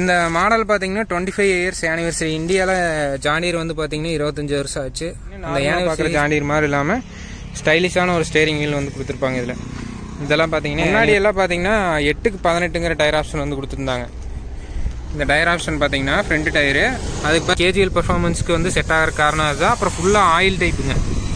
இந்த மாடல் பார்த்தீங்கன்னா twenty five years anniversary இந்தியாவில் ஜாண்டியர் வந்து பார்த்தீங்கன்னா இருபத்தஞ்சு வருஷம் ஆச்சு இந்த பார்க்குற ஜாண்டியர் மாதிரி இல்லாமல் ஸ்டைலிஷான ஒரு ஸ்டேரிங் வீல் வந்து கொடுத்துருப்பாங்க இதில் இதெல்லாம் பார்த்தீங்கன்னா முன்னாடி எல்லாம் பார்த்தீங்கன்னா எட்டுக்கு பதினெட்டுங்கிற டயர் ஆப்ஷன் வந்து கொடுத்துருந்தாங்க இந்த டயர் ஆப்ஷன் பார்த்தீங்கன்னா ஃப்ரண்ட் டயரு அதுக்கு கேஜிஎல் பெர்ஃபார்மன்ஸ்க்கு வந்து செட் ஆகிற காரணம் அதுதான் அப்புறம் ஃபுல்லாக ஆயில் டைப்புங்க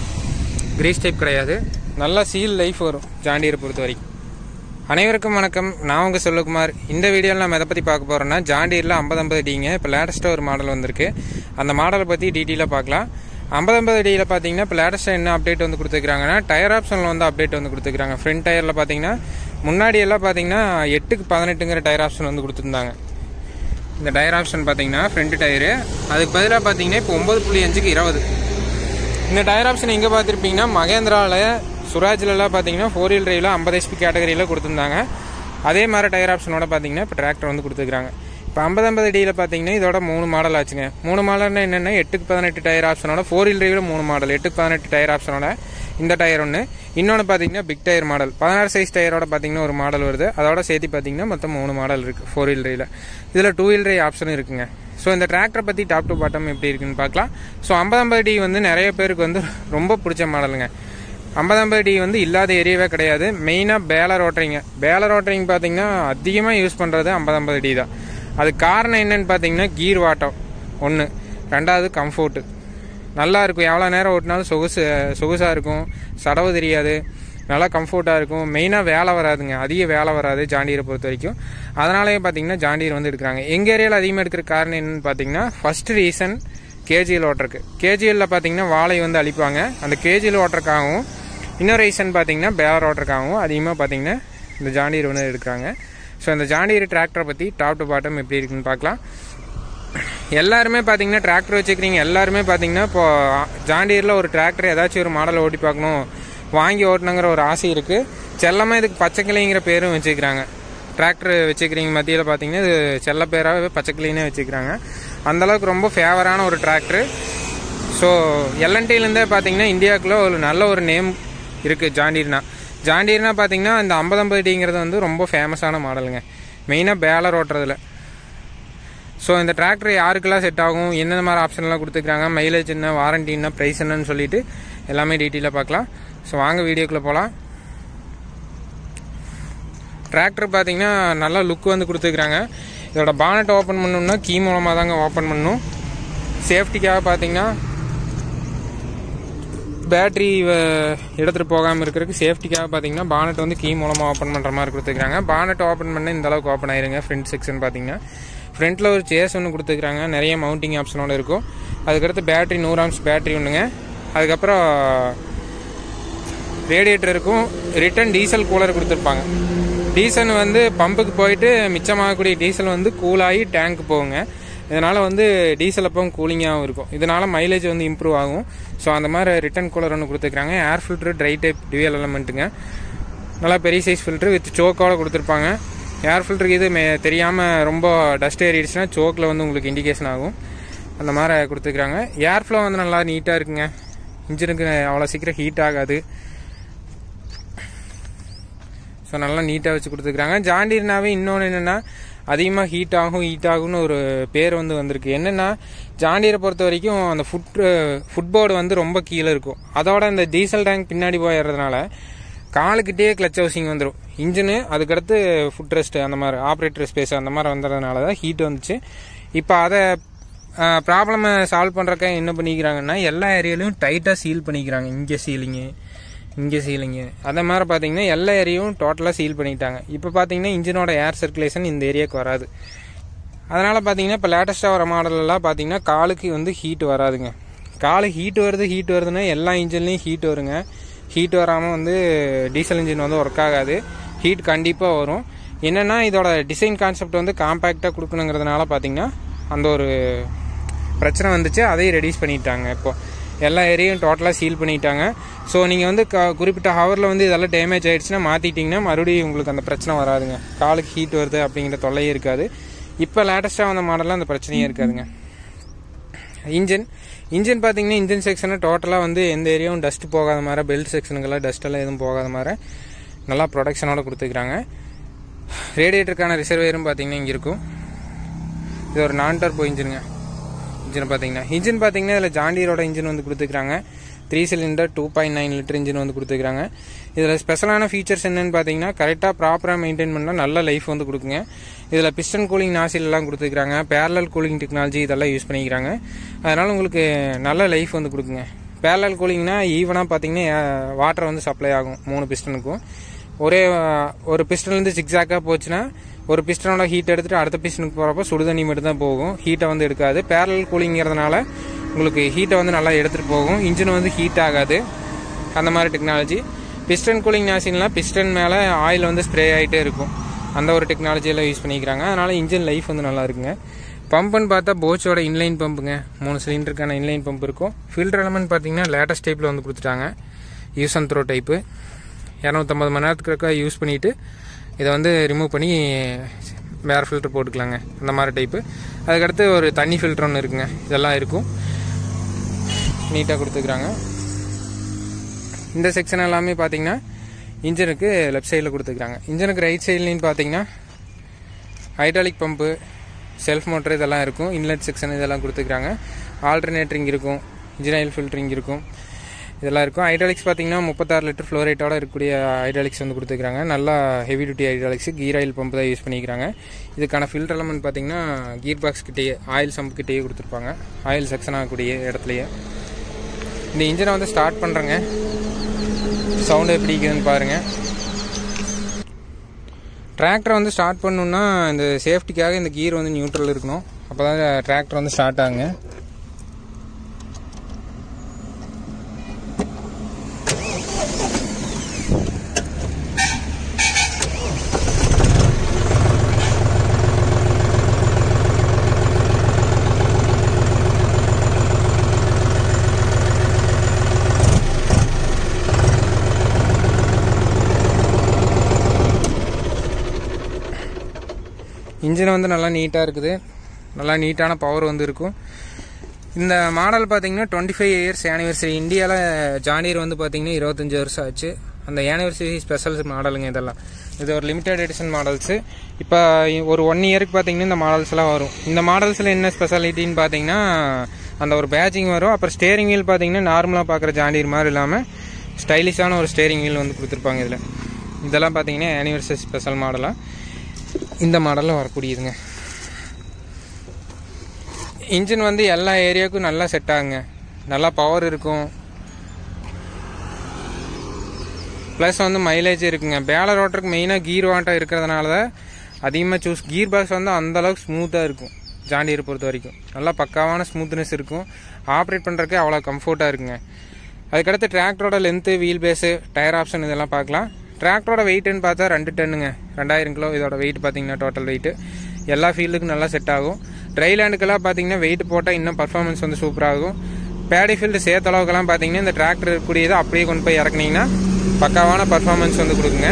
கிரேஸ் டைப் கிடையாது நல்லா சீல் லைஃப் வரும் ஜாண்டியரை பொறுத்த வரைக்கும் அனைவருக்கும் வணக்கம் நான் உங்கள் செல்வகுமார் இந்த வீடியோவில் நம்ம எதை பற்றி பார்க்க போகிறோம்னா ஜாண்டியரில் ஐம்பது ஐம்பது டிங்க இப்போ லேட்டஸ்ட்டாக ஒரு மாடல் வந்திருக்கு அந்த மாடலை பற்றி டீட்டெயிலாக பார்க்கலாம் ஐம்பது ஐம்பது டியில் பார்த்தீங்கன்னா இப்போ லேட்டஸ்ட்டாக என்ன அப்டேட் வந்து கொடுத்துருக்காங்கன்னா டயர் ஆப்ஷனில் வந்து அப்டேட் வந்து கொடுத்துருக்காங்க ஃப்ரண்ட் டயரில் பார்த்தீங்கன்னா முன்னாடி எல்லாம் பார்த்தீங்கன்னா எட்டுக்கு பதினெட்டுங்கிற டயர் ஆப்ஷன் வந்து கொடுத்துருந்தாங்க இந்த டயர் ஆப்ஷன் பார்த்தீங்கன்னா ஃப்ரண்ட் டயரு அதுக்கு பதிலாக பார்த்தீங்கன்னா இப்போ ஒம்பது புள்ளி அஞ்சுக்கு இருபது இந்த டயர் ஆப்ஷன் எங்கே பார்த்துருப்பீங்கன்னா மகேந்திராவில் சுராஜ்லலாம் பார்த்தீங்கன்னா ஃபோர் வீல் டிரைவில் ஐம்பது ஹெச்பி கேட்டகரியில் கொடுத்துருந்தாங்க அதே மாதிரி டயர் ஆப்ஷனோட பார்த்தீங்கன்னா இப்போ டிராக்டர் வந்து கொடுத்துருக்காங்க இப்போ ஐம்பது ஐம்பது டியில் பார்த்தீங்கன்னா இதோட மூணு மாடல் ஆச்சுங்க மூணு மாடல்னா என்னென்னா எட்டுக்கு பதினெட்டு டயர் ஆப்ஷனோட ஃபோர் வீல் டிரைவில் மூணு மாடல் எட்டுக்கு பதினெட்டு டயர் ஆப்ஷனோட இந்த டயர் ஒன்று இன்னொன்று பார்த்தீங்கன்னா பிக் டயர் மாடல் பதினாறு சைஸ் டயரோட பார்த்தீங்கன்னா ஒரு மாடல் வருது அதோட சேர்த்து பார்த்தீங்கன்னா மொத்தம் மூணு மாடல் இருக்குது ஃபோர் வீல் டிரைவில் இதில் டூ வீல் டிரைவ் ஆப்ஷன் இருக்குங்க ஸோ இந்த டிராக்டரை பற்றி டாப் டு பாட்டம் எப்படி இருக்குன்னு பார்க்கலாம் ஸோ ஐம்பது ஐம்பது டி வந்து நிறைய பேருக்கு வந்து ரொம்ப பிடிச்ச மாடலுங்க ஐம்பது ஐம்பது டி வந்து இல்லாத ஏரியாவே கிடையாது மெயினாக பேலர் ஓட்டுறீங்க பேலர் ஓட்டுறீங்க பார்த்தீங்கன்னா அதிகமாக யூஸ் பண்ணுறது ஐம்பது ஐம்பது டி தான் அதுக்கு காரணம் என்னன்னு பார்த்தீங்கன்னா கீர் வாட்டம் ஒன்று ரெண்டாவது கம்ஃபோர்ட்டு நல்லா இருக்கும் எவ்வளோ நேரம் ஓட்டினாலும் சொகுசு சொகுசாக இருக்கும் சடவு தெரியாது நல்லா கம்ஃபர்ட்டாக இருக்கும் மெயினாக வேலை வராதுங்க அதிக வேலை வராது ஜாண்டியரை பொறுத்த வரைக்கும் அதனாலேயே பார்த்தீங்கன்னா ஜாண்டியர் வந்து எடுக்கிறாங்க எங்கள் ஏரியாவில் அதிகமாக எடுக்கிற காரணம் என்னன்னு பார்த்தீங்கன்னா ஃபர்ஸ்ட் ரீசன் கேஜிஎல் ஓட்டுறக்கு கேஜிஎல்ல பார்த்தீங்கன்னா வாழை வந்து அழிப்பாங்க அந்த கேஜிஎல் ஓட்டுறக்காகவும் இன்னொரு ரீசன் பார்த்தீங்கன்னா பேலர் ஓட்டுறக்காகவும் அதிகமாக பார்த்தீங்கன்னா இந்த ஜாண்டியர் வந்து எடுக்கிறாங்க ஸோ இந்த ஜாண்டியர் டிராக்டரை பற்றி டாப் டு பாட்டம் எப்படி இருக்குன்னு பார்க்கலாம் எல்லாருமே பார்த்தீங்கன்னா டிராக்டர் வச்சுக்கிறீங்க எல்லாருமே பார்த்தீங்கன்னா இப்போ ஜாண்டியரில் ஒரு டிராக்டர் ஏதாச்சும் ஒரு மாடலை ஓட்டி பார்க்கணும் வாங்கி ஓட்டணுங்கிற ஒரு ஆசை இருக்குது செல்லமாக இதுக்கு பச்சைக்கிளிங்கிற பேரும் வச்சுக்கிறாங்க டிராக்டர் வச்சுக்கிறீங்க மத்தியில் பார்த்தீங்கன்னா இது செல்ல பேராகவே பச்சைக்கிளினே வச்சுக்கிறாங்க அந்தளவுக்கு ரொம்ப ஃபேவரான ஒரு டிராக்டர் ஸோ எல்என்டிலேருந்தே பார்த்தீங்கன்னா இந்தியாவுக்குள்ள ஒரு நல்ல ஒரு நேம் இருக்குது ஜாண்டியர்னா ஜாண்டியர்னா பார்த்தீங்கன்னா இந்த ஐம்பது ஐம்பது டிங்கிறது வந்து ரொம்ப ஃபேமஸான மாடலுங்க மெயினாக பேலர் ஓட்டுறதுல ஸோ இந்த டிராக்டர் யாருக்கெல்லாம் செட் ஆகும் என்னென்ன மாதிரி ஆப்ஷன்லாம் கொடுத்துருக்காங்க மைலேஜ் என்ன வாரண்டி என்ன ப்ரைஸ் என்னன்னு சொல்லிட்டு எல்லாமே டீட்டெயிலாக பார்க்கலாம் ஸோ வாங்க வீடியோக்குள்ளே போகலாம் டிராக்டர் பார்த்தீங்கன்னா நல்லா லுக் வந்து கொடுத்துருக்குறாங்க இதோட பானட் ஓப்பன் பண்ணணும்னா கீ மூலமாக தாங்க ஓப்பன் பண்ணணும் சேஃப்டிக்காக பார்த்தீங்கன்னா பேட்ரி எடுத்துகிட்டு போகாமல் இருக்கிறதுக்கு சேஃப்டிக்காக பார்த்தீங்கன்னா பானட் வந்து கீ மூலமாக ஓப்பன் பண்ணுற மாதிரி கொடுத்துருக்காங்க பானட் ஓப்பன் பண்ண இந்த அளவுக்கு ஓப்பன் ஆயிருங்க ஃப்ரண்ட் செக்ஷன் பார்த்தீங்கன்னா ஃப்ரண்ட்டில் ஒரு சேஸ் ஒன்று கொடுத்துருக்காங்க நிறைய மவுண்டிங் ஆப்ஷனோட இருக்கும் அதுக்கடுத்து பேட்ரி நூறு ஆம்ஸ் பேட்ரி ஒன்றுங்க அதுக்கப்புறம் ரேடியேட்டர் இருக்கும் ரிட்டன் டீசல் கூலர் கொடுத்துருப்பாங்க டீசல் வந்து பம்புக்கு போயிட்டு மிச்சமாகக்கூடிய டீசல் வந்து கூலாகி டேங்க் போகுங்க இதனால் வந்து டீசல் அப்பவும் கூலிங்காகவும் இருக்கும் இதனால் மைலேஜ் வந்து இம்ப்ரூவ் ஆகும் ஸோ அந்த மாதிரி ரிட்டன் கூலர் ஒன்று கொடுத்துருக்காங்க air filter dry type dual எலமெண்ட்டுங்க நல்லா பெரிய சைஸ் ஃபில்ட்ரு வித் சோக்கோட கொடுத்துருப்பாங்க ஏர் ஃபில்டருக்கு இது மே தெரியாமல் ரொம்ப டஸ்ட் ஏறிடுச்சுன்னா சோக்கில் வந்து உங்களுக்கு இண்டிகேஷன் ஆகும் அந்த மாதிரி கொடுத்துருக்குறாங்க ஏர் ஃப்ளோ வந்து நல்லா நீட்டாக இருக்குங்க இன்ஜினுக்கு அவ்வளோ சீக்கிரம் ஹீட் ஆகாது ஸோ நல்லா நீட்டாக வச்சு கொடுத்துருக்குறாங்க ஜாண்டிர்னாவே இன்னொன்று என்னென்னா அதிகமாக ஹீட் ஆகும் ஹீட் ஆகும்னு ஒரு பேர் வந்து வந்திருக்கு என்னென்னா ஜாண்டியரை பொறுத்த வரைக்கும் அந்த ஃபுட் ஃபுட்போர்டு வந்து ரொம்ப கீழே இருக்கும் அதோட இந்த டீசல் டேங்க் பின்னாடி போயிடுறதுனால காலுக்கிட்டே கிளச் ஹவுசிங் வந்துடும் இன்ஜினு அதுக்கடுத்து ஃபுட் ரெஸ்ட் அந்த மாதிரி ஆப்ரேட்டர் ஸ்பேஸ் அந்த மாதிரி வந்ததுனால தான் ஹீட் வந்துச்சு இப்போ அதை ப்ராப்ளமை சால்வ் பண்ணுறக்க என்ன பண்ணிக்கிறாங்கன்னா எல்லா ஏரியாலையும் டைட்டாக சீல் பண்ணிக்கிறாங்க இங்கே சீலிங்கு இங்கே சீலிங்கு அதே மாதிரி பார்த்தீங்கன்னா எல்லா ஏரியாவும் டோட்டலாக சீல் பண்ணிட்டாங்க இப்போ பார்த்தீங்கன்னா இன்ஜினோட ஏர் சர்க்குலேஷன் இந்த ஏரியாவுக்கு வராது அதனால் பார்த்தீங்கன்னா இப்போ லேட்டஸ்ட்டாக வர மாடலெல்லாம் பார்த்தீங்கன்னா காலுக்கு வந்து ஹீட் வராதுங்க காலு ஹீட் வருது ஹீட் வருதுன்னா எல்லா இன்ஜின்லேயும் ஹீட் வருங்க ஹீட் வராமல் வந்து டீசல் இன்ஜின் வந்து ஒர்க் ஆகாது ஹீட் கண்டிப்பாக வரும் என்னென்னா இதோட டிசைன் கான்செப்ட் வந்து காம்பேக்டாக கொடுக்கணுங்கிறதுனால பார்த்தீங்கன்னா அந்த ஒரு பிரச்சனை வந்துச்சு அதையும் ரெடியூஸ் பண்ணிட்டாங்க இப்போ எல்லா ஏரியும் டோட்டலாக சீல் பண்ணிட்டாங்க ஸோ நீங்கள் வந்து க குறிப்பிட்ட ஹவரில் வந்து இதெல்லாம் டேமேஜ் ஆகிடுச்சுன்னா மாற்றிட்டிங்கன்னா மறுபடியும் உங்களுக்கு அந்த பிரச்சனை வராதுங்க காலுக்கு ஹீட் வருது அப்படிங்கிற தொல்லையே இருக்காது இப்போ லேட்டஸ்ட்டாக வந்த மாடலில் அந்த பிரச்சனையே இருக்காதுங்க இன்ஜின் இன்ஜின் பார்த்தீங்கன்னா இன்ஜின் செக்ஷனை டோட்டலாக வந்து எந்த ஏரியாவும் டஸ்ட் போகாத மாதிரி பெல்ட் செக்ஷனுக்கெல்லாம் டஸ்ட்டெல்லாம் எதுவும் போகாத மாதிரி நல்லா ப்ரொடக்ஷனோட கொடுத்துருக்குறாங்க ரேடியேட்டருக்கான ரிசர்வேரும் பார்த்தீங்கன்னா இங்கே இருக்கும் இது ஒரு நான் டர்போ இன்ஜினுங்க இன்ஜின் பார்த்தீங்கன்னா இன்ஜின் பார்த்தீங்கன்னா இதில் ஜாண்டியரோட இன்ஜின் வந்து கொடுத்துருக்காங்க three cylinder two point nine litre engine வந்து கொடுத்துருக்காங்க இதில் ஸ்பெஷலான ஃபீச்சர்ஸ் என்னன்னு பார்த்தீங்கன்னா கரெக்டாக ப்ராப்பராக மெயின்டைன் பண்ணால் நல்ல லைஃப் வந்து கொடுக்குங்க இதில் பிஸ்டன் கூலிங் நாசிலெலாம் கொடுத்துருக்காங்க பேரலல் கூலிங் டெக்னாலஜி இதெல்லாம் யூஸ் பண்ணிக்கிறாங்க அதனால் உங்களுக்கு நல்ல லைஃப் வந்து கொடுக்குங்க பேரலல் கூலிங்னா ஈவனாக பார்த்தீங்கன்னா வாட்டர் வந்து சப்ளை ஆகும் மூணு பிஸ்டனுக்கும் ஒரே அஹ், ஒரு பிஸ்டன்லேருந்து ஜிக்ஸாக்காக போச்சுன்னா ஒரு பிஸ்டனோட ஹீட் எடுத்துட்டு அடுத்த பிஸ்டனுக்கு போகிறப்ப சுடுதண்ணி மட்டும் தான் போகும் ஹீட்டை வந்து எடுக்காது பேரலல் கூலிங்கிறதுனால உங்களுக்கு ஹீட்டை வந்து நல்லா எடுத்துகிட்டு போகும் இன்ஜின் வந்து ஹீட் ஆகாது அந்த மாதிரி டெக்னாலஜி பிஸ்டன் கூலிங் நாசின்லாம் பிஸ்டன் மேலே ஆயில் வந்து ஸ்ப்ரே ஆகிட்டே இருக்கும் அந்த ஒரு டெக்னாலஜியெல்லாம் யூஸ் பண்ணிக்கிறாங்க அதனால் இன்ஜின் லைஃப் வந்து நல்லா இருக்குங்க பம்புன்னு பார்த்தா போச்சோட இன்லைன் பம்புங்க மூணு சிலிண்டருக்கான இன்லைன் பம்ப் இருக்கும் ஃபில்டர் எலமெண்ட் பார்த்தீங்கன்னா லேட்டஸ்ட் டைப்பில் வந்து கொடுத்துட்டாங்க யூஸ் அண்ட் த்ரோ டைப்பு இரநூத்தம்பது மணி நேரத்துக்கு யூஸ் பண்ணிவிட்டு இதை வந்து ரிமூவ் பண்ணி வேறு ஃபில்டர் போட்டுக்கலாங்க அந்த மாதிரி டைப்பு அதுக்கடுத்து ஒரு தண்ணி ஃபில்டர் ஒன்று இருக்குங்க இதெல்லாம் இருக்கும் நீட்டாக கொடுத்துக்கிறாங்க இந்த செக்ஷன் எல்லாமே பார்த்தீங்கன்னா இன்ஜினுக்கு லெஃப்ட் சைடில் கொடுத்துக்கிறாங்க இன்ஜினுக்கு ரைட் சைட்லேயும் பார்த்தீங்கன்னா ஹைட்ராலிக் பம்பு செல்ஃப் மோட்டர் இதெல்லாம் இருக்கும் இன்லெட் செக்ஷன் இதெல்லாம் கொடுத்துக்கிறாங்க ஆல்டர்னேட்டரிங் இருக்கும் இன்ஜின் ஆயில் ஃபில்டரிங் இருக்கும் இதெல்லாம் இருக்கும் ஹைட்ராலிக்ஸ் பார்த்தீங்கன்னா முப்பத்தாறு லிட்டர் ஃப்ளோரேட்டோட இருக்கக்கூடிய ஹைட்ராலிக்ஸ் வந்து கொடுத்துருக்காங்க நல்லா heavy duty hydraulics gear oil pump தான் யூஸ் பண்ணிக்கிறாங்க இதுக்கான ஃபில்டர் எலமெண்ட் பார்த்தீங்கன்னா கீர் பாக்ஸ் கிட்டேயே ஆயில் சம்ப் கிட்டேயே கொடுத்துருப்பாங்க ஆயில் செக்ஷன் ஆகக்கூடிய இடத்துலையே இந்த இன்ஜினை வந்து ஸ்டார்ட் பண்ணுறேங்க சவுண்டு எப்படி இருக்குதுன்னு பாருங்கள் டிராக்டர் வந்து ஸ்டார்ட் பண்ணணுன்னா இந்த சேஃப்டிக்காக இந்த கீர் வந்து நியூட்ரல் இருக்கணும் அப்போ தான் டிராக்டர் வந்து ஸ்டார்ட் ஆகுங்க இன்ஜின் வந்து நல்லா நீட்டாக இருக்குது நல்லா நீட்டான பவர் வந்து இருக்கும் இந்த மாடல் பார்த்தீங்கன்னா டுவெண்ட்டி ஃபைவ் இயர்ஸ் ஆனிவர்சரி இந்தியாவில் ஜானியர் வந்து பார்த்தீங்கன்னா இருபத்தஞ்சி வருஷம் ஆச்சு அந்த ஆனிவர்சரி ஸ்பெஷல் மாடலுங்க இதெல்லாம் இது ஒரு லிமிடெட் எடிஷன் மாடல்ஸு இப்போ ஒரு ஒன் இயருக்கு பார்த்தீங்கன்னா இந்த மாடல்ஸ்லாம் வரும் இந்த மாடல்ஸில் என்ன ஸ்பெஷாலிட்டின்னு பார்த்தீங்கன்னா அந்த ஒரு பேட்சிங் வரும் அப்புறம் ஸ்டேரிங் வீல் பார்த்தீங்கன்னா நார்மலாக பார்க்குற ஜாண்டியர் மாதிரி இல்லாமல் ஸ்டைலிஷான ஒரு ஸ்டேரிங் வீல் வந்து கொடுத்துருப்பாங்க இதில் இதெல்லாம் பார்த்தீங்கன்னா ஆனிவர்சரி ஸ்பெஷல் மாடலாக இந்த மாடலில் வரக்கூடியதுங்க இன்ஜின் வந்து எல்லா ஏரியாவுக்கும் நல்லா செட் ஆகுங்க நல்லா பவர் இருக்கும் ப்ளஸ் வந்து மைலேஜ் இருக்குங்க பேலர் ஓட்டருக்கு மெயினாக கீர் வாட்டம் இருக்கிறதுனால தான் அதிகமாக சூஸ் கீர் பாக்ஸ் வந்து அந்த அளவுக்கு ஸ்மூத்தாக இருக்கும் ஜாண்டியரை பொறுத்த வரைக்கும் நல்லா பக்காவான ஸ்மூத்னஸ் இருக்கும் ஆப்ரேட் பண்ணுறதுக்கு அவ்வளோ கம்ஃபர்ட்டாக இருக்குங்க அதுக்கடுத்து டிராக்டரோட length wheel base tyre option இதெல்லாம் பார்க்கலாம் டிராக்டரோட வெயிட்னு பார்த்தா ரெண்டு டன்னுங்க ரெண்டாயிரம் கிலோ இதோட வெயிட் பார்த்தீங்கன்னா டோட்டல் வெயிட் எல்லா ஃபீல்டுக்கும் நல்லா செட் ஆகும் ட்ரை லேண்டுக்கெல்லாம் பார்த்தீங்கன்னா வெயிட் போட்டால் இன்னும் பர்ஃபார்மன்ஸ் வந்து சூப்பராகும் பேடி ஃபீல்டு சேர்த்த அளவுக்குலாம் பார்த்தீங்கன்னா இந்த டிராக்டர் இருக்கக்கூடியதை அப்படியே கொண்டு போய் இறக்குனீங்கன்னா பக்காவான பர்ஃபார்மன்ஸ் வந்து கொடுக்குங்க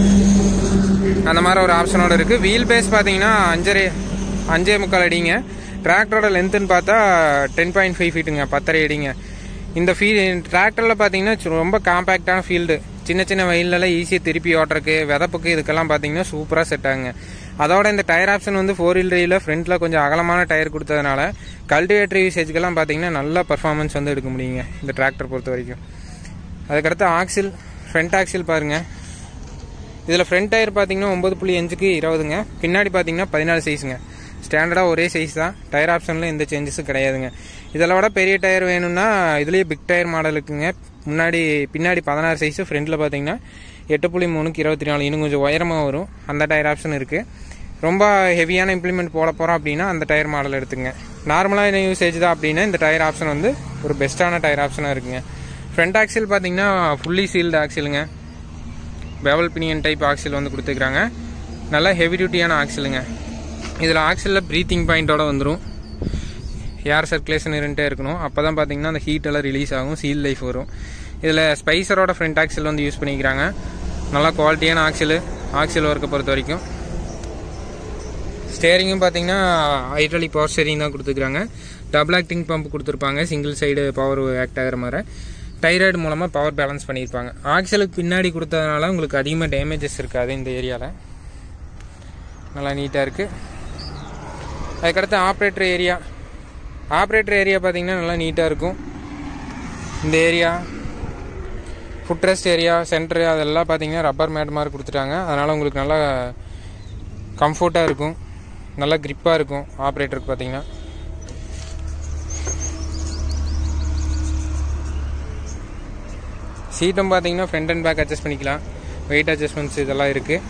அந்த மாதிரி ஒரு ஆப்ஷனோட இருக்குது வீல் பேஸ் பார்த்தீங்கன்னா அஞ்சரை அஞ்சே முக்கால் அடிங்க டிராக்டரோட லென்த்துன்னு பார்த்தா டென் பாயிண்ட் ஃபைவ் ஃபீட்டுங்க பத்தரை அடிங்க இந்த ஃபீ டிராக்டரில் பார்த்தீங்கன்னா சு- ரொம்ப காம்பேக்டான ஃபீல்டு சின்ன சின்ன வயல்லலாம் ஈஸியாக திருப்பி ஓட்டுறக்கு விதப்புக்கு இதுக்கெல்லாம் பார்த்தீங்கன்னா சூப்பராக செட் ஆகுங்க அதோட இந்த டயர் ஆப்ஷன் வந்து ஃபோர் வீல் டிரைவில் ஃப்ரண்ட்டில் கொஞ்சம் அகலமான டயர் கொடுத்ததுனால கல்டிவேட்டர் யூசேஜ்க்கெல்லாம் பார்த்தீங்கன்னா நல்ல பர்ஃபார்மன்ஸ் வந்து எடுக்க முடியுங்க இந்த டிராக்டர் பொறுத்த வரைக்கும் அதுக்கடுத்து ஆக்சில் ஃப்ரண்ட் ஆக்சில் பாருங்கள் இதில் ஃப்ரண்ட் டயர் பார்த்தீங்கன்னா ஒம்பது புள்ளி அஞ்சுக்கு இருபதுங்க பின்னாடி பார்த்தீங்கன்னா பதினாலு சைஸுங்க ஸ்டாண்டர்டாக ஒரே சைஸ் தான் டயர் ஆப்ஷனில் எந்த சேஞ்சஸும் கிடையாதுங்க இதில் விட பெரிய டயர் வேணும்னா இதுலேயே பிக் டயர் மாடல் இருக்குங்க முன்னாடி பின்னாடி பதினாறு சைஸு ஃப்ரண்ட்டில் பார்த்தீங்கன்னா எட்டு புள்ளி மூணுக்கு இருபத்தி நாலு இன்னும் கொஞ்சம் உயரமாக வரும் அந்த டயர் ஆப்ஷன் இருக்குது ரொம்ப ஹெவியான இம்ப்ளிமெண்ட் போட போகிறோம் அப்படின்னா அந்த டயர் மாடல் எடுத்துங்க நார்மலாக என்ன யூசேஜ் தான் அப்படின்னா இந்த டயர் ஆப்ஷன் வந்து ஒரு பெஸ்ட்டான டயர் ஆப்ஷனாக இருக்குங்க ஃப்ரண்ட் ஆக்சில் பார்த்தீங்கன்னா ஃபுல்லி சீல்டு ஆக்சிலுங்க பெவல் பினியன் டைப் ஆக்சில் வந்து கொடுத்துருக்காங்க நல்லா ஹெவி டியூட்டியான ஆக்சிலுங்க இதில் ஆக்சிலில் ப்ரீத்திங் பாயிண்ட்டோட வந்துடும் ஏர் சர்க்குலேஷன் இருந்துட்டே இருக்கணும் அப்போ தான் பார்த்தீங்கன்னா அந்த ஹீட் எல்லாம் ரிலீஸ் ஆகும் சீல் லைஃப் வரும் இதில் ஸ்பைசரோட ஃப்ரண்ட் ஆக்சில் வந்து யூஸ் பண்ணிக்கிறாங்க நல்லா குவாலிட்டியான ஆக்சில் ஆக்சில் ஒர்க்கை பொறுத்த வரைக்கும் ஸ்டேரிங்கும் பார்த்தீங்கன்னா ஹைட்ராலிக் பவர் ஸ்டேரிங் தான் கொடுத்துருக்காங்க டபுள் ஆக்டிங் பம்ப் கொடுத்துருப்பாங்க சிங்கிள் சைடு பவர் ஆக்ட் ஆகிற மாதிரி டைராய்டு மூலமாக பவர் பேலன்ஸ் பண்ணியிருப்பாங்க ஆக்சலுக்கு பின்னாடி கொடுத்ததுனால உங்களுக்கு அதிகமாக டேமேஜஸ் இருக்காது இந்த ஏரியாவில் நல்லா நீட்டாக இருக்குது அதுக்கடுத்து ஆப்ரேட்டர் ஏரியா ஆப்ரேட்டர் ஏரியா பார்த்தீங்கன்னா நல்லா நீட்டாக இருக்கும் இந்த ஏரியா ஃபுட்ரெஸ்ட் ஏரியா சென்டர் அதெல்லாம் பார்த்தீங்கன்னா ரப்பர் மேட் மாதிரி கொடுத்துட்டாங்க அதனால் உங்களுக்கு நல்லா கம்ஃபர்ட்டாக இருக்கும் நல்லா க்ரிப்பாக இருக்கும் ஆப்ரேட்டருக்கு பார்த்தீங்கன்னா சீட்டும் பார்த்தீங்கன்னா ஃப்ரண்ட் அண்ட் பேக் அட்ஜஸ்ட் பண்ணிக்கலாம் வெயிட் அட்ஜஸ்ட்மெண்ட்ஸ் இதெல்லாம் இருக்குது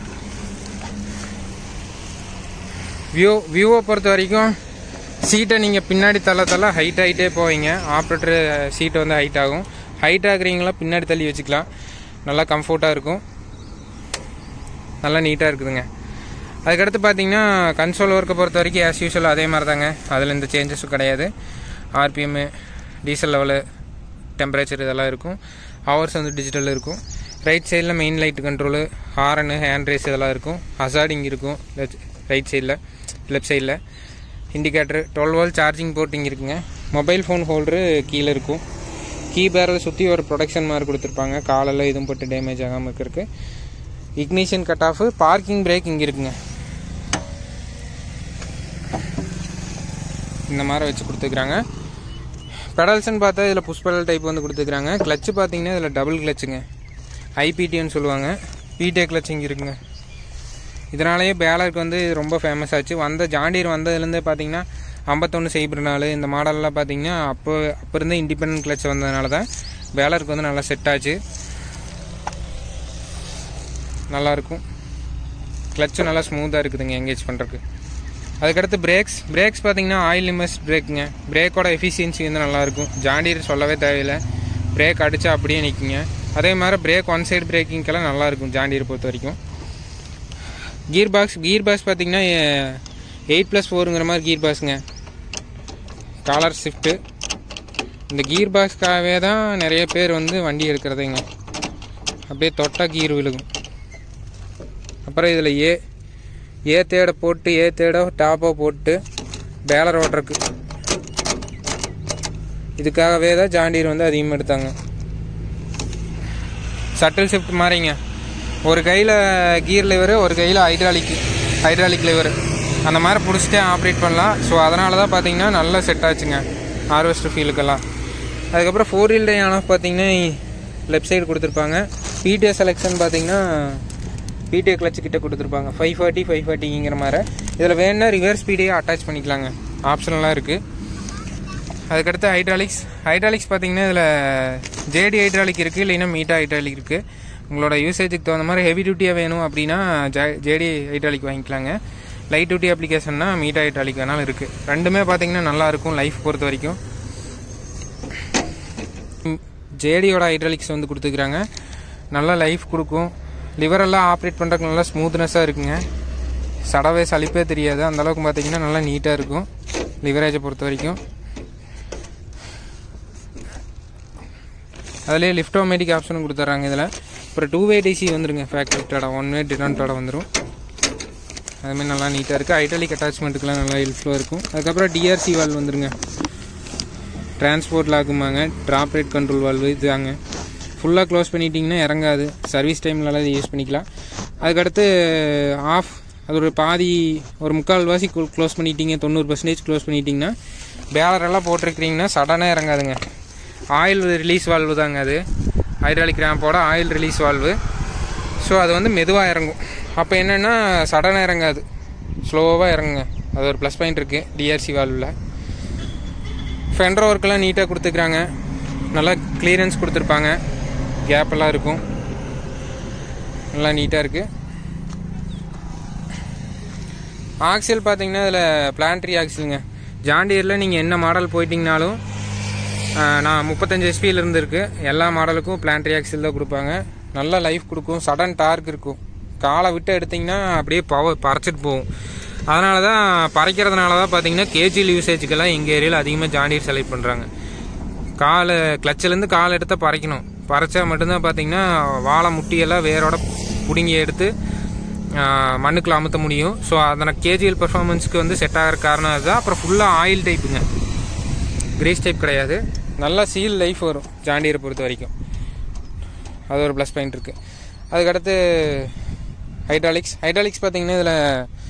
வியூ வியூவை பொறுத்த வரைக்கும் சீட்டை நீங்கள் பின்னாடி தள்ள தள்ள ஹைட் ஆகிட்டே போவீங்க ஆப்ரேட்டர் சீட்டு வந்து ஹைட் ஆகும் ஹைட் ஆகுறீங்களா பின்னாடி தள்ளி வச்சுக்கலாம் நல்லா கம்ஃபர்ட்டாக இருக்கும் நல்லா நீட்டாக இருக்குதுங்க அதுக்கடுத்து பார்த்தீங்கன்னா கன்சோல் ஒர்க்கை பொறுத்த வரைக்கும் ஆஸ் யூஷுவல் அதே மாதிரி தாங்க அதில் எந்த சேஞ்சஸும் கிடையாது ஆர்பிஎம்மு டீசல் லெவலு டெம்பரேச்சர் இதெல்லாம் இருக்கும் ஹவர்ஸ் வந்து டிஜிட்டல் இருக்கும் ரைட் சைடில் main light control horn hand race இதெல்லாம் இருக்கும் ஹசார்டிங் இருக்கும் ரைட் சைடில் லெஃப்ட் சைடில் indicator twelve volt charging port இங்கே இருக்குங்க மொபைல் ஃபோன் ஹோல்டரு கீழே இருக்கும் கீ பேரில் சுற்றி ஒரு ப்ரொடக்ஷன் மாதிரி கொடுத்துருப்பாங்க காலெல்லாம் எதுவும் போட்டு டேமேஜ் ஆகாமல் இருக்கிறதுக்கு ignition cut off parking brake இங்கே இருக்குங்க இந்த மாதிரி வச்சு கொடுத்துருக்குறாங்க பெடல்ஸ்னு பார்த்தா இதில் புஷ் பெடல் டைப் வந்து கொடுத்துருக்குறாங்க கிளச்சு பார்த்தீங்கன்னா இதில் டபுள் கிளச்சுங்க ஐபிடின்னு சொல்லுவாங்க பிடே கிளச் இங்கே இருக்குங்க இதனாலேயே பேலருக்கு வந்து இது ரொம்ப ஃபேமஸ் ஆச்சு வந்த ஜாண்டீர் வந்ததுலேருந்தே பார்த்தீங்கன்னா ஐம்பத்தொன்று சைபர் நாலு இந்த மாடல்லாம் பார்த்தீங்கன்னா அப்போ அப்போ இருந்தே இண்டிபெண்ட் கிளச் வந்ததுனால தான் பேலருக்கு வந்து நல்லா செட் ஆச்சு நல்லாயிருக்கும் கிளச்சும் நல்லா ஸ்மூத்தாக இருக்குதுங்க எங்கேஜ் பண்ணுறதுக்கு அதுக்கடுத்து பிரேக்ஸ் பிரேக்ஸ் பார்த்தீங்கன்னா ஆயில் லிமஸ் பிரேக்குங்க பிரேக்கோட எஃபிஷியன்சி வந்து நல்லாயிருக்கும் ஜாண்டீர் சொல்லவே தேவையில்லை பிரேக் அடித்தா அப்படியே நிற்குங்க அதே மாதிரி பிரேக் ஒன் சைடு பிரேக்கிங்கெல்லாம் நல்லாயிருக்கும் ஜாண்டீர் பொறுத்த வரைக்கும் கீர் பாக்ஸ் கீர் பாக்ஸ் பார்த்தீங்கன்னா எயிட் ப்ளஸ் ஃபோருங்கிற மாதிரி கீர் பாக்ஸுங்க காலர் ஷிஃப்ட்டு இந்த கீர் பாக்ஸ்க்காகவே தான் நிறைய பேர் வந்து வண்டி எடுக்கிறதுங்க அப்படியே தொட்டால் கீர் விழுகும் அப்புறம் இதில் ஏ ஏ தேட போட்டு ஏ தேட டாப்பாக போட்டு பேலர் ஓட்டுறக்கு இதுக்காகவே தான் ஜாண்டீர் வந்து அதிகமாக எடுத்தாங்க சட்டில் ஷிஃப்ட் மாதிரிங்க ஒரு கையில் கீர் லிவரு ஒரு கையில் ஹைட்ராலிக் ஹைட்ராலிக் லிவரு அந்த மாதிரி பிடிச்சிட்டே ஆப்ரேட் பண்ணலாம் ஸோ அதனால தான் பார்த்தீங்கன்னா நல்லா செட் ஆச்சுங்க ஹார்வெஸ்டர் ஃபீலுக்கெல்லாம் அதுக்கப்புறம் ஃபோர் வீல் டே ஆனஃப் பார்த்தீங்கன்னா லெஃப்ட் சைடு கொடுத்துருப்பாங்க பிடிஏ செலெக்ஷன் பார்த்தீங்கன்னா பிடிஏ கிளச்சு கிட்ட கொடுத்துருப்பாங்க ஃபைவ் ஃபார்ட்டி ஃபைவ் ஃபார்ட்டிங்கிற மாதிரி இதில் வேணுன்னா ரிவர்ஸ் ஸ்பீடையே அட்டாச் பண்ணிக்கலாங்க ஆப்ஷனலாக இருக்குது அதுக்கடுத்து ஹைட்ராலிக்ஸ் ஹைட்ராலிக்ஸ் பார்த்தீங்கன்னா இதில் ஜேடி ஹைட்ராலிக் இருக்குது இல்லைன்னா மீட்டா ஹைட்ராலிக் இருக்குது உங்களோட யூசேஜுக்கு தகுந்த மாதிரி ஹெவி டியூட்டியாக வேணும் அப்படின்னா ஜேடி ஹைட்ராலிக் வாங்கிக்கலாங்க லைட் டியூட்டி அப்ளிகேஷன்னா மீட்டா ஹைட்ராலிக் வேணாலும் இருக்குது ரெண்டுமே பார்த்தீங்கன்னா நல்லாயிருக்கும் லைஃப் பொறுத்த வரைக்கும் ஜேடியோட ஹைட்ராலிக்ஸ் வந்து கொடுத்துக்கிறாங்க நல்லா லைஃப் கொடுக்கும் லிவரெல்லாம் ஆப்ரேட் பண்ணுறதுக்கு நல்லா ஸ்மூத்னஸாக இருக்குங்க சடவே சலிப்பே தெரியாது அந்தளவுக்கு பார்த்தீங்கன்னா நல்லா நீட்டாக இருக்கும் லிவரேஜை பொறுத்த வரைக்கும் அதுலேயே லிஃப்டோமேட்டிக் ஆப்ஷனும் கொடுத்துட்றாங்க இதில் அப்புறம் டூ வே டிசி வந்துருங்க ஃபேக்ட்ரி டடா ஒன் வே டினான்டோட வந்துடும் அதுமாதிரி நல்லா நீட்டாக இருக்குது ஹைட்ராலிக் அட்டாச்மெண்ட்டுக்கெலாம் நல்லா ஹெல்ப்ஃபுல்லாக இருக்கும் அதுக்கப்புறம் டிஆர்சி வால்வ் வந்துருங்க டிரான்ஸ்போர்ட் லாக்குமாங்க ட்ராப் ரேட் கண்ட்ரோல் வால்வு இதுதாங்க ஃபுல்லாக க்ளோஸ் பண்ணிட்டீங்கன்னா இறங்காது சர்வீஸ் டைம்லலாம் இது யூஸ் பண்ணிக்கலாம் அதுக்கடுத்து ஆஃப் அது ஒரு பாதி ஒரு முக்கால் வாசி க்ளோஸ் பண்ணிட்டீங்க தொண்ணூறு பர்சன்டேஜ் க்ளோஸ் பண்ணிட்டீங்கன்னா பேலரெல்லாம் போட்டிருக்கிறீங்கன்னா சடனாக இறங்காதுங்க ஆயில் ரிலீஸ் வால்வு தாங்க அது ஹைட்ராலிக் ரேம்போட ஆயில் ரிலீஸ் வால்வு ஸோ அது வந்து மெதுவாக இறங்கும் அப்போ என்னென்னா சடனாக இறங்காது ஸ்லோவாக இறங்குங்க அது ஒரு ப்ளஸ் பாயிண்ட் இருக்குது டிஆர்சி வால்வில் ஃபெண்டர் ஒர்க்கெல்லாம் நீட்டாக கொடுத்துக்கிறாங்க நல்லா கிளியரன்ஸ் கொடுத்துருப்பாங்க கேப்பெல்லாம் இருக்கும் நல்லா நீட்டாக இருக்குது ஆக்சில் பார்த்தீங்கன்னா இதில் பிளான்ட்ரி ஆக்சிலுங்க ஜாண்டியரில் நீங்கள் என்ன மாடல் போயிட்டீங்கனாலும் நான் முப்பத்தஞ்சு எஸ்பியில் இருந்திருக்கு எல்லா மாடலுக்கும் பிளான்ட்ரி ஆக்சில் தான் கொடுப்பாங்க நல்ல லைஃப் கொடுக்கும் சடன் டார்க் இருக்கும் காலை விட்டு எடுத்திங்கன்னா அப்படியே பவர் பறைச்சிட்டு போகும் அதனால தான் பறைக்கிறதுனால தான் பார்த்தீங்கன்னா கேஜிஎல் யூசேஜுக்கெல்லாம் எங்கள் ஏரியாவில் அதிகமாக ஜாண்டியர் செலக்ட் பண்ணுறாங்க காலை கிளச்சிலேருந்து கால் எடுத்தால் பறைக்கணும் பறைச்சா மட்டும்தான் பார்த்தீங்கன்னா வாழை முட்டியெல்லாம் வேரோட பிடுங்கி எடுத்து மண்ணுக்குள்ள அமுத்த முடியும் ஸோ அதனை கேஜிஎல் பர்ஃபார்மன்ஸ்க்கு வந்து செட் ஆகிற காரணம் அதுதான் அப்புறம் ஃபுல்லாக ஆயில் டைப்புங்க கிரீஸ் டைப் கிடையாது நல்லா சீல் லைஃப் வரும் ஜாண்டியரை பொறுத்த வரைக்கும் அது ஒரு ப்ளஸ் பாயிண்ட் இருக்குது அதுக்கடுத்து ஹைட்ராலிக்ஸ் ஹைட்ராலிக்ஸ் பார்த்தீங்கன்னா இதில்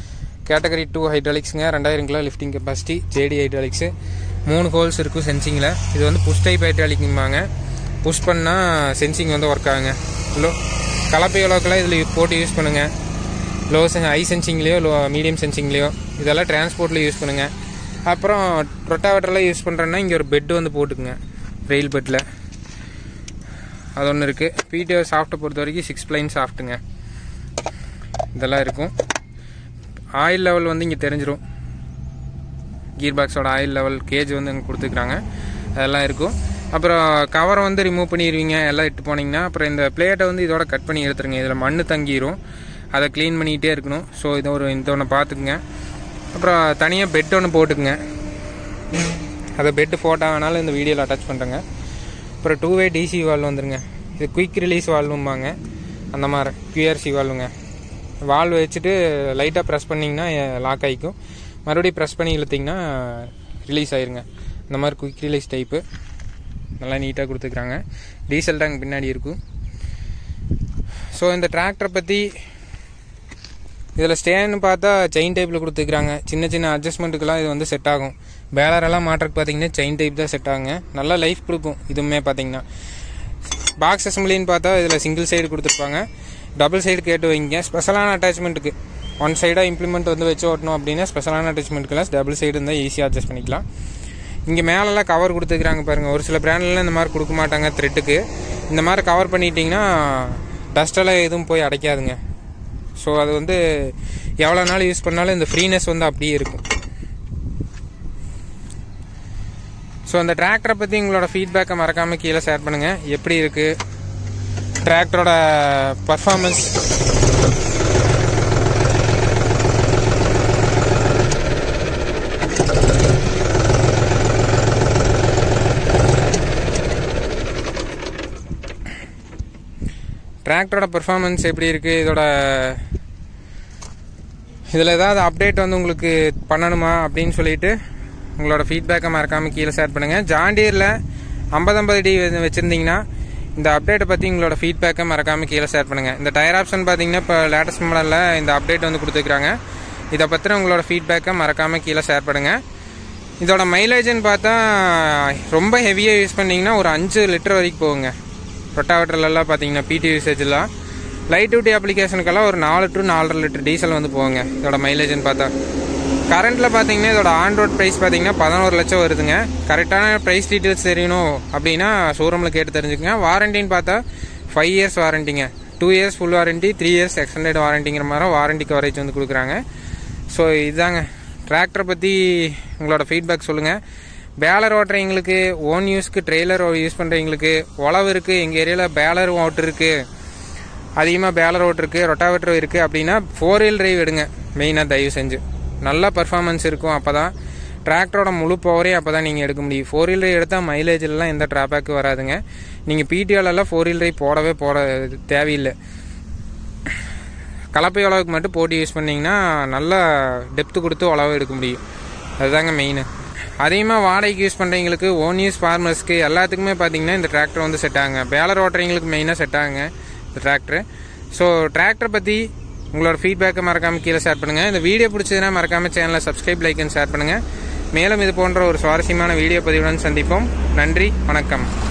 கேட்டகரி டூ ஹைட்ராலிக்ஸுங்க ரெண்டாயிரம் kilo lifting capacity JD hydraulics மூணு ஹோல்ஸ் இருக்கும் சென்சிங்கில் இது வந்து புஷ் டைப் ஹைட்ராலிக்கும்பாங்க புஷ் பண்ணால் சென்சிங் வந்து ஒர்க் ஆகுங்க லோ கலப்பை அளவுக்குலாம் இதில் போட்டு யூஸ் பண்ணுங்கள் லோ சென் ஹை சென்சிங்லேயோ லோ மீடியம் சென்சிங்லேயோ இதெல்லாம் டிரான்ஸ்போர்ட்டில் யூஸ் பண்ணுங்கள் அப்புறம் ரொட்டாவேட்டரில் யூஸ் பண்ணுறேன்னா இங்கே ஒரு பெட் வந்து போட்டுக்குங்க ரெயில் பெட்டில் அது ஒன்று இருக்குது பிடிஓ சாஃப்ட்டை பொறுத்த வரைக்கும் சிக்ஸ் பிளைன் சாஃப்ட்டுங்க இதெல்லாம் இருக்கும் ஆயில் லெவல் வந்து இங்கே தெரிஞ்சிடும் கீர் பாக்ஸோட ஆயில் லெவல் கேஜ் வந்து அங்கே கொடுத்துருக்குறாங்க அதெல்லாம் இருக்கும் அப்புறம் கவரை வந்து ரிமூவ் பண்ணிடுவீங்க எல்லாம் இட்டு போனீங்கன்னா அப்புறம் இந்த பிளேட்டை வந்து இதோட கட் பண்ணி எடுத்துருங்க இதில் மண் தங்கிரும் அதை க்ளீன் பண்ணிக்கிட்டே இருக்கணும் ஸோ இதை ஒரு இந்த ஒன்று பார்த்துக்குங்க அப்புறம் தனியாக பெட் ஒன்று போட்டுக்குங்க அதை பெட்டு ஃபோட்டோ வேணாலும் இந்த வீடியோவில் அட்டாச் பண்ணுறேங்க அப்புறம் டூ வே டிசி வால்வ் வந்துருங்க இது குயிக் ரிலீஸ் வால்வும்பாங்க அந்த மாதிரி கியூஆர்சி வால்வுங்க வால்வ் வச்சுட்டு லைட்டாக ப்ரெஸ் பண்ணிங்கன்னா லாக் ஆகிக்கும் மறுபடியும் ப்ரெஸ் பண்ணி இழுத்திங்கன்னா ரிலீஸ் ஆயிருங்க இந்த மாதிரி குயிக் ரிலீஸ் டைப்பு நல்லா நீட்டாக கொடுத்துருக்குறாங்க டீசல் டேங்க் பின்னாடி இருக்கும் ஸோ இந்த டிராக்டரை பற்றி இதில் ஸ்டேன்னு பார்த்தா செயின் டைப்பில் கொடுத்துருக்குறாங்க சின்ன சின்ன அட்ஜஸ்ட்மெண்ட்டுக்கெல்லாம் இது வந்து செட் ஆகும் பேலரெல்லாம் மாட்டுறதுக்கு பார்த்தீங்கன்னா செயின் டைப் தான் செட் ஆகுங்க நல்லா லைஃப் கொடுக்கும் இதுவுமே பார்த்தீங்கன்னா பாக்ஸ் அசம்பிளின்னு பார்த்தா இதில் சிங்கிள் சைடு கொடுத்துருப்பாங்க டபுள் சைடு கேட்டு வைங்க ஸ்பெஷலான அட்டாச்மெண்ட்டுக்கு ஒன் சைடாக இம்ப்ளிமெண்ட் வந்து வச்சு ஓட்டணும் அப்படின்னா ஸ்பெஷலான அட்டாச்மெண்ட்டுக்கெல்லாம் டபுள் சைடு இருந்தால் ஈஸியாக அட்ஜஸ்ட் பண்ணிக்கலாம் இங்கே மேலெல்லாம் கவர் கொடுத்துருக்குறாங்க பாருங்கள் ஒரு சில பிராண்ட்லாம் இந்த மாதிரி கொடுக்க மாட்டாங்க த்ரெட்டுக்கு இந்த மாதிரி கவர் பண்ணிட்டீங்கன்னா டஸ்டெல்லாம் எதுவும் போய் அடைக்காதுங்க ஸோ அது வந்து எவ்வளோ நாள் யூஸ் பண்ணாலும் இந்த ஃப்ரீனஸ் வந்து அப்படியே இருக்கும் ஸோ அந்த டிராக்டரை பற்றி உங்களோட ஃபீட்பேக்கை மறக்காமல் கீழே ஷேர் பண்ணுங்கள் எப்படி இருக்குது டிராக்டரோட பர்ஃபார்மன்ஸ் டிராக்டரோட பெர்ஃபார்மன்ஸ் எப்படி இருக்குது இதோட இதில் ஏதாவது அப்டேட் வந்து உங்களுக்கு பண்ணணுமா அப்படின்னு சொல்லிட்டு உங்களோட ஃபீட்பேக்கை மறக்காமல் கீழே ஷேர் பண்ணுங்கள் ஜாண்டியரில் ஐம்பது ஐம்பது டி வச்சுருந்தீங்கன்னா இந்த அப்டேட்டை பற்றி உங்களோட ஃபீட்பேக்கை மறக்காமல் கீழே ஷேர் பண்ணுங்கள் இந்த டயர் ஆப்ஷன் பார்த்தீங்கன்னா இப்போ லேட்டஸ்ட் மாடலில் இந்த அப்டேட் வந்து கொடுத்துருக்குறாங்க இதை பற்றின உங்களோட ஃபீட்பேக்கை மறக்காமல் கீழே ஷேர் பண்ணுங்கள் இதோட மைலேஜ்னு பார்த்தா ரொம்ப ஹெவியாக யூஸ் பண்ணிங்கன்னா ஒரு அஞ்சு லிட்டர் வரைக்கும் போகுங்க ரொட்டாவேட்டர்லாம் பார்த்தீங்கன்னா பிடி யூசேஜ்லாம் லைட் டியூட்டி அப்ளிகேஷனுக்கெல்லாம் ஒரு நாலு டு நாலரை லிட்டர் டீசல் வந்து போகுங்க இதோட மைலேஜ்னு பார்த்தா கரண்ட்டில் பார்த்தீங்கன்னா இதோட ஆன் ரோட் ப்ரைஸ் பார்த்தீங்கன்னா பதினோரு லட்சம் வருதுங்க கரெக்டான ப்ரைஸ் டீட்டெயில்ஸ் தெரியணும் அப்படின்னா ஷோரூமில் கேட்டு தெரிஞ்சுக்கங்க வாரண்டின்னு பார்த்தா ஃபைவ் இயர்ஸ் வாரண்டிங்க two years full warranty three years extended வாரண்டிங்கிற மாதிரி வாரண்டி கவரேஜ் வந்து கொடுக்குறாங்க ஸோ இதுதாங்க டிராக்டரை பற்றி உங்களோட ஃபீட்பேக் சொல்லுங்கள் பேலர் ஓட்டுறவங்களுக்கு ஓன் யூஸ்க்கு ட்ரெய்லர் யூஸ் பண்ணுறவங்களுக்கு உழவு இருக்குது எங்கள் ஏரியாவில் பேலர் ஓட்டு இருக்குது அதிகமாக பேலர் ஓட்டு இருக்குது ரொட்டாவேட்டர் இருக்குது அப்படின்னா ஃபோர் வீல் டிரைவ் எடுங்க மெயினாக தயவு செஞ்சு நல்ல பர்ஃபார்மன்ஸ் இருக்கும் அப்போ தான் டிராக்டரோட முழு பவரே அப்போ தான் நீங்கள் எடுக்க முடியும் ஃபோர் வீல் டிரைவ் எடுத்தால் மைலேஜ்லாம் எந்த ட்ராபேக்கும் வராதுங்க நீங்கள் பிடிஓலெல்லாம் ஃபோர் வீல் டிரைவ் போடவே போட தேவையில்லை கலப்பை உழவுக்கு மட்டும் போட்டு யூஸ் பண்ணிங்கன்னா நல்லா டெப்த்து கொடுத்து உழவு எடுக்க முடியும் அதுதாங்க மெயின் அதிகமாக வாடகைக்கு யூஸ் பண்ணுறவங்களுக்கு ஓன் யூஸ் ஃபார்மர்ஸ்க்கு எல்லாத்துக்குமே பார்த்தீங்கன்னா இந்த டிராக்டர் வந்து செட் ஆகுங்க பேலர் ஓட்டுறவங்களுக்கு மெயினாக செட் ஆகுங்க இந்த டிராக்டர் ஸோ டிராக்டரை பற்றி உங்களோட ஃபீட்பேக்கை மறக்காமல் கீழே ஷேர் பண்ணுங்கள் இந்த வீடியோ பிடிச்சதுன்னா மறக்காமல் சேனலை சப்ஸ்கிரைப் லைக் அண்ட் ஷேர் பண்ணுங்கள் மேலும் இது போன்ற ஒரு சுவாரஸ்யமான வீடியோ பதிவுடன் சந்திப்போம் நன்றி வணக்கம்